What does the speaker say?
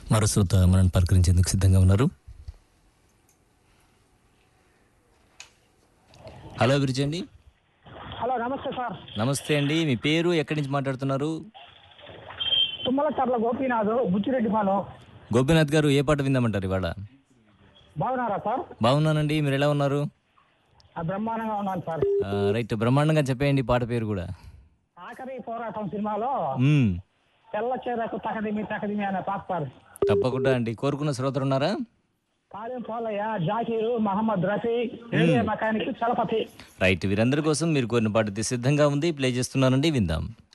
మరో శ్రోత మనల్ని పలకరించేందుకు సిద్ధంగా ఉన్నారు హలో అభిరుచి అండి హలో నమస్తే సార్ నమస్తే అండి మీ పేరు ఎక్కడి నుంచి మాట్లాడుతున్నారు తుమ్మలచర్ల గోపీనాథ్ బుచ్చిరెడ్డి పాలెం గోపీనాథ్ గారు ఏ పాట విందామంటారు ఇవాళ బాగున్నారా సార్ బాగున్నానండి మీరు ఎలా ఉన్నారు ఆ, బ్రహ్మాండంగా ఉన్నాను సార్ ఆ, రైట్ బ్రహ్మాండంగా చెప్పేయండి పాట పేరు కూడా ఆఖరి పోరాటం సినిమాలో మ్మ్. తెల్ల చీరకు తకదిమి తకదిమి అనే పాట సార్ తప్పకుండా అండి కోరుకున్న శ్రోతలు ఉన్నారా Palem Polayya Zakir Mohammed Rafi radio mechanic Chalapathi right వీరందరి కోసం మీరు కోరిన పాట అయితే సిద్ధంగా ఉంది ప్లే చేస్తున్నానండి విందాం